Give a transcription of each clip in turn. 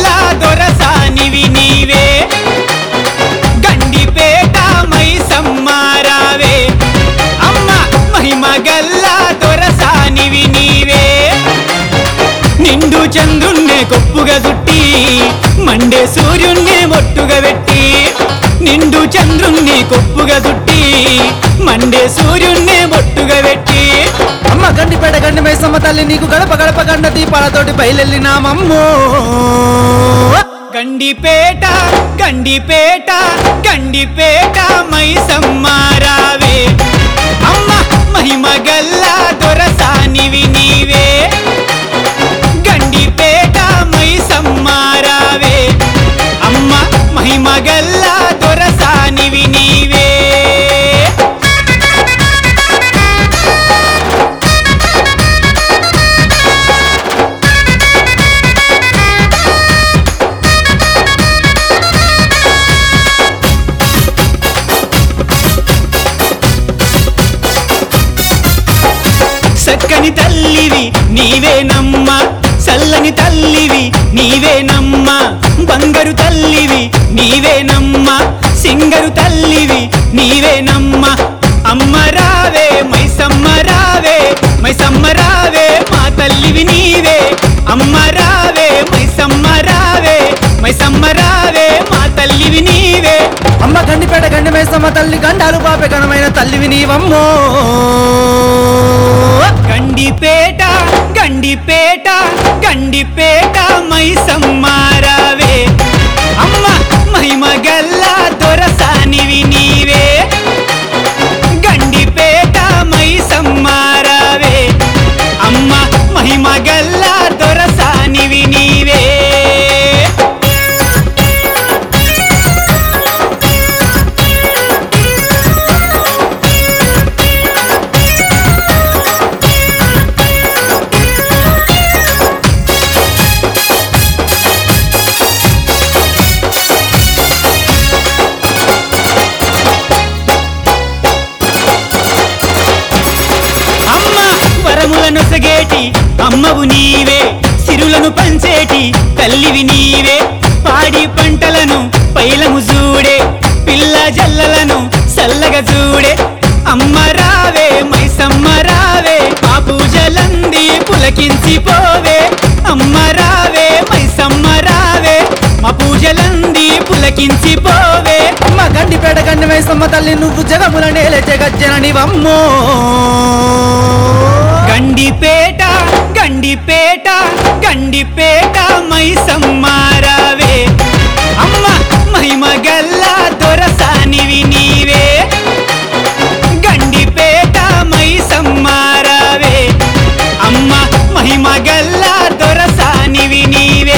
గల్లా దొరసానివి నీవే గండిపేట మైసమ్మారావే అమ్మ మహిమ గల్లా దొరసానివి నీవే నిండు చంద్రుణ్ణే కొప్పుగా చుట్టి మండే సూర్యుణ్ణే మొట్టుగా పెట్టి నిండు చంద్రుణ్ణి కొప్పుగా చుట్టి మండే సూర్యుణ్ణే మొట్టుగా పెట్టి అమ్మ గండిపేట గండి మైసమ్మ తల్లి నీకు గడప గడప గండ దీపాలతోటి బయలెళ్ళినామమ్మో గండిపేట గండిపేట గండిపేట మైసమ్మారావే అమ్మ మహిమ గల్లా దొరసానివి నీవే గండిపేట మైసమ్మారావే అమ్మ మహిమ గల్లా దొరసానివి నీవే సక్కని తల్లివి నీవేనమ్మ చల్లని తల్లివి నీవేనమ్మ బంగారు తల్లివి నీవేనమ్మ సింగరు తల్లివి నీవేనమ్మ అమ్మ రావే మైసమ్మ రావే మైసమ్మ రావే మా తల్లివి నీవే అమ్మ రావే మైసమ్మ రావే మైసమ్మ రావే మా తల్లివి నీవే అమ్మ గండిపేట గండి మైసమ్మ తల్లి గండాలు పాపే గణమైన తల్లివి నీవమ్మో గండిపేట గండిపేట గండిపేట మైసమ్మారావే అమ్మ మహిమ గల్లా దొరసానివి నీవే గండిపేట మైసమ్మారావే అమ్మ మహిమ గల్లా దొరసానివి నీవే అమ్మ వరములను సగేటి అమ్మవు నీవే సిరులను పంచేటి తల్లివి నీవే పాడి పంటలను పైలము చూడే పిల్ల జల్లలను చల్లగా చూడే అమ్మ రావే మైసమ్మ రావే ఆ పూజలంది పులకించి పోవే అమ్మ రావే మైసమ్మ రావే మా పూజలంది పులకించి పోవే అమ్మ గండిపేట గండి మైసమ్మ తల్లి నువ్వు జగముల నేలే జగజ్జననివమ్మో గండిపేట గండిపేట గండిపేట మైసమ్మారావే అమ్మ మహిమ గల్లా దొరసానివి నీవే గండిపేట మైసమ్మారావే అమ్మ మహిమ గల్లా దొరసానివి నీవే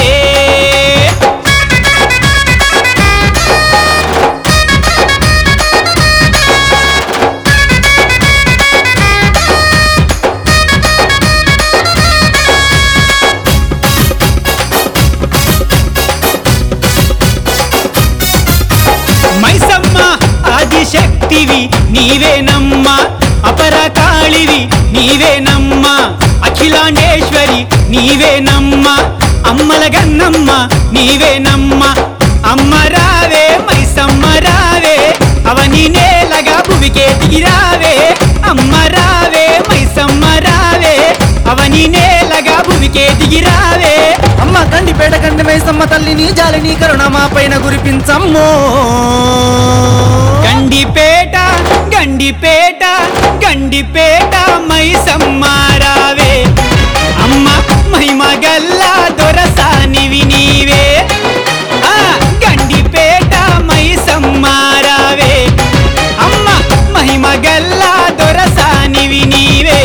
మైసమ్మ ఆదిశక్తివి నీవేనమ్మ అపరకాళివి నీవేనమ్మ అఖిలాండేశ్వరి నీవేనమ్మ అమ్మల గన్నమ్మ నీవేనమ్మ అమ్మ రావే మైసమ్మ రావే అవని నేలగా భువికే దిగిరావే అమ్మ రావే మైసమ్మ రావే అవని నేలగా భువికే దిగిరావే అమ్మ గండిపేట గండి మైసమ్మ తల్లి నీ జాలి నీ కరుణ మా పైన కురిపించమ్మో గండిపేట గండిపేట గండిపేట మైసమ్మారావే అమ్మ మహిమ గల్లా దొరసానివి నీవే ఆ గండిపేట మైసమ్మారావే అమ్మ మహిమ గల్లా దొరసానివి నీవే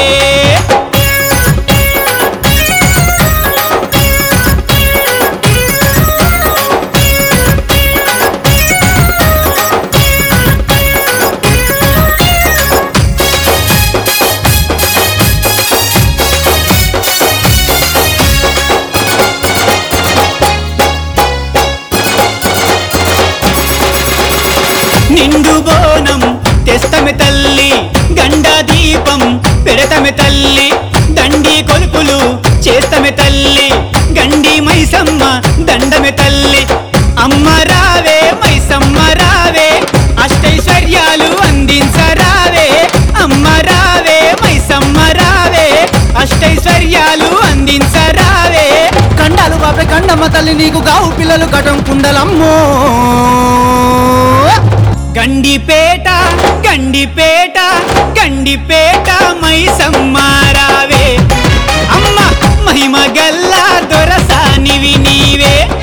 నిండు బోనం తెస్తమె తల్లి గండా దీపం పెడతమె తల్లి దండి కొలుపులు చేస్తమె తల్లి గండి మైసమ్మ దండి నీకు గావు పిల్లలు కటం కుండలమ్మో గండిపేట గండిపేట గండిపేట మైసమ్మారావే అమ్మ మహిమ గల్లా దొరసానివి నీవే